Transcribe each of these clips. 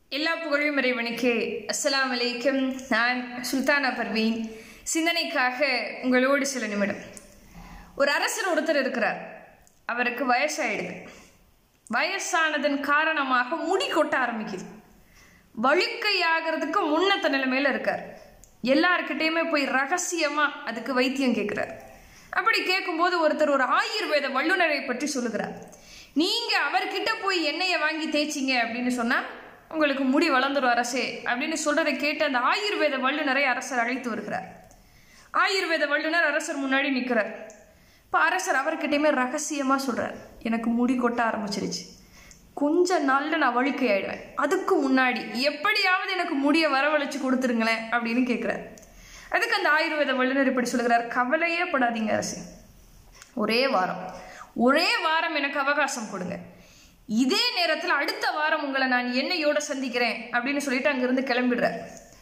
எல்லா புகழும் இறைவனுக்கே அஸ்ஸலாமு அலைக்கும் நான் சுல்தானா பர்வீன் சிந்தனைக்காக உங்களோடு சில நிமிடம் ஒரு அரசர் ஒருத்தர் இருக்கிறார் அவருக்கு வயசாயிடுது வயசானதன் காரணமாக முடி கொட்ட ஆரம்பிக்குது வழுக்கையாகிறதுக்கு முன்னத்த நிலைமையில இருக்கார் எல்லார்கிட்டயுமே போய் ரகசியமா அதுக்கு வைத்தியம் கேட்கிறார் அப்படி கேட்கும்போது ஒருத்தர் ஒரு ஆயுர்வேத வல்லுநரை பற்றி சொல்லுகிறார் நீங்க அவர்கிட்ட போய் எண்ணெயை வாங்கி தேய்ச்சிங்க அப்படின்னு சொன்னா உங்களுக்கு முடி வளர்ந்துடும் அரசே அப்படின்னு சொல்றதை கேட்டு அந்த ஆயுர்வேத வல்லுநரை அரசர் அழைத்து வருகிறார் ஆயுர்வேத வல்லுநர் அரசர் முன்னாடி நிற்கிறார் இப்போ அரசர் அவர்கிட்டயுமே ரகசியமா சொல்றார் எனக்கு முடி கொட்ட ஆரம்பிச்சிருச்சு கொஞ்ச நாள்ல நான் வழுக்கை ஆயிடுவேன் அதுக்கு முன்னாடி எப்படியாவது எனக்கு முடிய வரவழைச்சு கொடுத்துருங்களேன் அப்படின்னு கேட்குறாரு அதுக்கு அந்த ஆயுர்வேத வல்லுநர் இப்படி சொல்லுகிறார் கவலையே படாதீங்க அரசு ஒரே வாரம் ஒரே வாரம் எனக்கு அவகாசம் கொடுங்க இதே நேரத்தில் அடுத்த வாரம் உங்களை நான் எண்ணெயோட சந்திக்கிறேன் அப்படின்னு சொல்லிட்டு அங்கிருந்து கிளம்பிடுறார்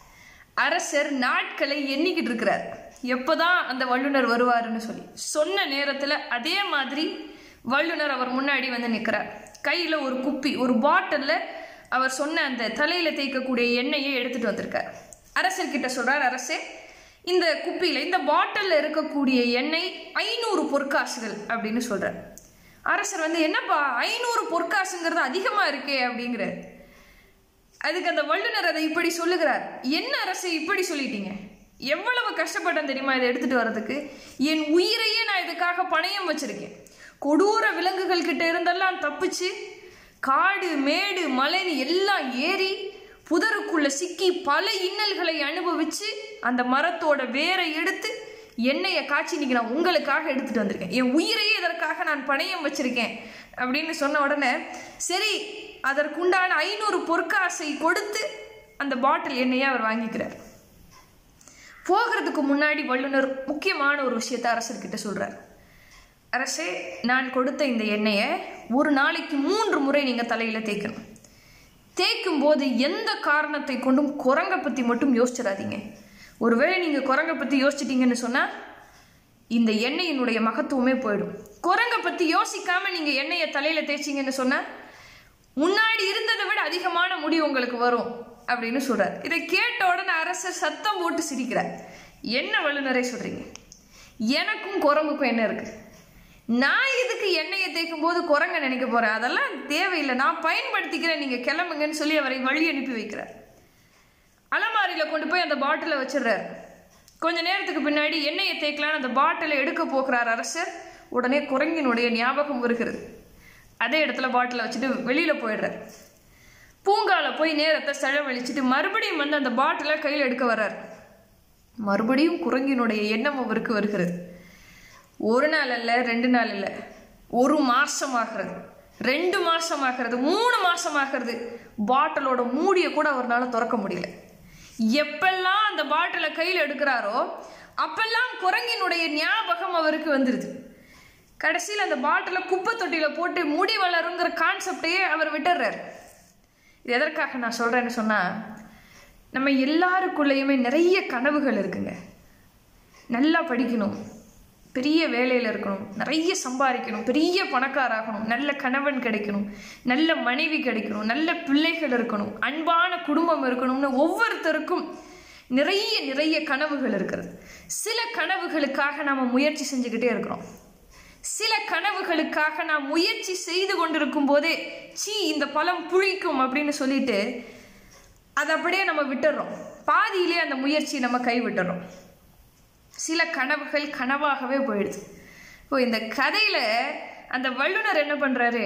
அரசர் நாட்களை எண்ணிக்கிட்டு இருக்கிறார் எப்போதான் அந்த வல்லுனர் வருவாருன்னு சொல்லி சொன்ன நேரத்தில் அதே மாதிரி வல்லுனர் அவர் முன்னாடி வந்து நிற்கிறார் கையில் ஒரு குப்பி ஒரு பாட்டிலில் அவர் சொன்ன அந்த தலையில் தேய்க்கக்கூடிய எண்ணெயை எடுத்துட்டு வந்திருக்கார் அரசர்கிட்ட சொல்றார் அரசே இந்த குப்பியில் இந்த பாட்டிலில் இருக்கக்கூடிய எண்ணெய் ஐநூறு பொற்காசுகள் அப்படின்னு சொல்றார் அரசர் வந்து என்னப்பா ஐநூறு பொற்காசுங்கிறது அதிகமாக இருக்கே அப்படிங்கிறார் அதுக்கு அந்த வல்லுநர் அதை இப்படி சொல்லுகிறார் என்ன அரசு இப்படி சொல்லிட்டீங்க எவ்வளவு கஷ்டப்பட்டேன் தெரியுமா இதை எடுத்துட்டு வர்றதுக்கு என் உயிரையே நான் இதுக்காக பணயம் வச்சிருக்கேன் கொடூர விலங்குகள் கிட்ட இருந்தெல்லாம் தப்பிச்சு காடு மேடு மலைன்னு எல்லாம் ஏறி புதருக்குள்ள சிக்கி பல இன்னல்களை அனுபவிச்சு அந்த மரத்தோட வேரை எடுத்து எண்ணெயை காய்ச்சி இன்னைக்கு நான் உங்களுக்காக எடுத்துட்டு வந்திருக்கேன் என் உயிரையே இதற்காக நான் பணயம் வச்சிருக்கேன் அப்படின்னு சொன்ன உடனே சரி அதற்குண்டான ஐநூறு பொற்காசை கொடுத்து அந்த பாட்டில் எண்ணெயை அவர் வாங்கிக்கிறார் போகிறதுக்கு முன்னாடி வல்லுனர் முக்கியமான ஒரு விஷயத்தை அரசர்கிட்ட சொல்றார் அரசே நான் கொடுத்த இந்த எண்ணெயை ஒரு நாளைக்கு மூன்று முறை நீங்க தலையில தேய்க்கணும் தேய்க்கும் போது எந்த காரணத்தை கொண்டும் குரங்க பத்தி மட்டும் யோசிச்சிடாதீங்க ஒருவேளை நீங்க குரங்க பத்தி யோசிச்சிட்டீங்கன்னு சொன்னா இந்த எண்ணெயினுடைய மகத்துவமே போயிடும் குரங்க பத்தி யோசிக்காம நீங்க எண்ணெயை தலையில தேய்ச்சிங்கன்னு சொன்னா முன்னாடி இருந்ததை விட அதிகமான முடி உங்களுக்கு வரும் அப்படின்னு சொல்றார் இதை கேட்ட உடனே அரசர் சத்தம் போட்டு சிரிக்கிறார் என்ன வல்லுநரை சொல்றீங்க எனக்கும் குரங்குக்கும் என்ன இருக்கு நான் இதுக்கு எண்ணெயை தேய்க்கும் போது குரங்க நினைக்க போறேன் அதெல்லாம் தேவையில்லை நான் பயன்படுத்திக்கிறேன் நீங்க கிளம்புங்கன்னு சொல்லி அவரை வழி அனுப்பி வைக்கிறார் அலமாரியில கொண்டு போய் அந்த பாட்டிலை வச்சிடுறாரு கொஞ்ச நேரத்துக்கு பின்னாடி எண்ணெயை தேய்க்கலான்னு அந்த பாட்டிலை எடுக்க போகிறார் அரசர் உடனே குரங்கினுடைய ஞாபகம் வருகிறது அதே இடத்துல பாட்டிலை வச்சுட்டு வெளியில போயிடுறார் பூங்கால போய் நேரத்தை செலவழிச்சிட்டு மறுபடியும் வந்து அந்த பாட்டிலை கையில் எடுக்க வர்றார் மறுபடியும் குரங்கினுடைய எண்ணம் அவருக்கு வருகிறது ஒரு நாள் அல்ல ரெண்டு நாள் இல்லை ஒரு மாசம் ஆகிறது ரெண்டு மாசம் ஆகிறது மூணு மாசம் ஆகிறது பாட்டிலோட மூடிய கூட அவரால் திறக்க முடியல எப்பெல்லாம் அந்த பாட்டிலை கையில் எடுக்கிறாரோ அப்பெல்லாம் குரங்கினுடைய ஞாபகம் அவருக்கு வந்துடுது கடைசியில் அந்த பாட்டிலை குப்பை தொட்டியில் போட்டு முடி வளருங்கிற கான்செப்டையே அவர் விட்டுறாரு இது எதற்காக நான் சொல்கிறேன்னு சொன்னால் நம்ம எல்லாருக்குள்ளேயுமே நிறைய கனவுகள் இருக்குங்க நல்லா படிக்கணும் பெரிய வேலையில் இருக்கணும் நிறைய சம்பாதிக்கணும் பெரிய பணக்காராகணும் நல்ல கணவன் கிடைக்கணும் நல்ல மனைவி கிடைக்கணும் நல்ல பிள்ளைகள் இருக்கணும் அன்பான குடும்பம் இருக்கணும்னு ஒவ்வொருத்தருக்கும் நிறைய நிறைய கனவுகள் இருக்கிறது சில கனவுகளுக்காக நாம் முயற்சி செஞ்சுக்கிட்டே இருக்கிறோம் சில கனவுகளுக்காக நாம் முயற்சி செய்து கொண்டிருக்கும் போதே சீ இந்த பழம் புளிக்கும் அப்படின்னு சொல்லிட்டு அதை அப்படியே நம்ம விட்டுறோம் பாதியிலே அந்த முயற்சி நம்ம கை விட்டுறோம் சில கனவுகள் கனவாகவே போயிடுது இப்போ இந்த கதையில அந்த வல்லுனர் என்ன பண்றாரு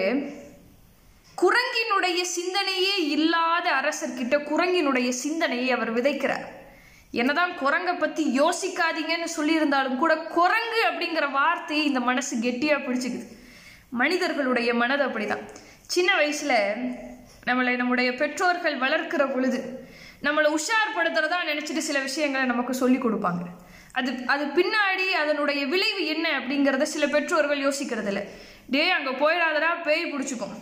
குரங்கினுடைய சிந்தனையே இல்லாத அரசர்கிட்ட குரங்கினுடைய சிந்தனையை அவர் விதைக்கிறார் என்னதான் குரங்க பத்தி யோசிக்காதீங்கன்னு சொல்லியிருந்தாலும் கூட குரங்கு அப்படிங்கிற வார்த்தையை இந்த மனசு கெட்டியா பிடிச்சிக்குது மனிதர்களுடைய மனது அப்படிதான் சின்ன வயசுல நம்மளை நம்முடைய பெற்றோர்கள் வளர்க்கிற பொழுது நம்மளை உஷார்படுத்துறதா நினைச்சிட்டு சில விஷயங்களை நமக்கு சொல்லி கொடுப்பாங்க அது அது பின்னாடி அதனுடைய விளைவு என்ன அப்படிங்கிறத சில பெற்றோர்கள் யோசிக்கிறது இல்லை டே அங்கே போயிடாதடா பேய் பிடிச்சிக்கும்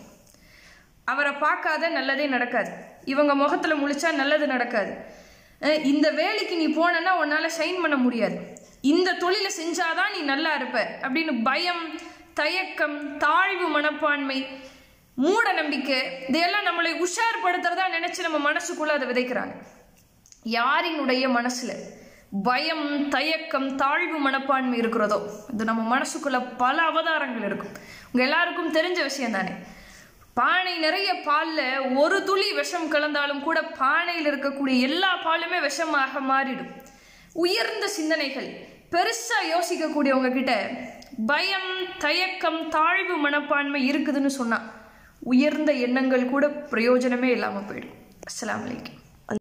அவரை பார்க்காத நல்லதே நடக்காது இவங்க முகத்துல முழிச்சா நல்லது நடக்காது அஹ் இந்த வேலைக்கு நீ போனன்னா உன்னால ஷைன் பண்ண முடியாது இந்த தொழிலை செஞ்சாதான் நீ நல்லா இருப்ப அப்படின்னு பயம் தயக்கம் தாழ்வு மனப்பான்மை மூட நம்பிக்கை இதையெல்லாம் நம்மளை உஷார்படுத்துறதா நினைச்சு நம்ம மனசுக்குள்ள அதை விதைக்கிறாங்க யாரினுடைய மனசுல பயம் தயக்கம் தாழ்வு மனப்பான்மை இருக்கிறதோ இது நம்ம மனசுக்குள்ள பல அவதாரங்கள் இருக்கும் உங்க எல்லாருக்கும் தெரிஞ்ச விஷயம் தானே பானை நிறைய பால்ல ஒரு துளி விஷம் கலந்தாலும் கூட பானையில் இருக்கக்கூடிய எல்லா பாலுமே விஷமாக மாறிடும் உயர்ந்த சிந்தனைகள் பெருசா யோசிக்கக்கூடியவங்க கிட்ட பயம் தயக்கம் தாழ்வு மனப்பான்மை இருக்குதுன்னு சொன்னா உயர்ந்த எண்ணங்கள் கூட பிரயோஜனமே இல்லாம போயிடும் அஸ்ஸலாமு அலைக்கும்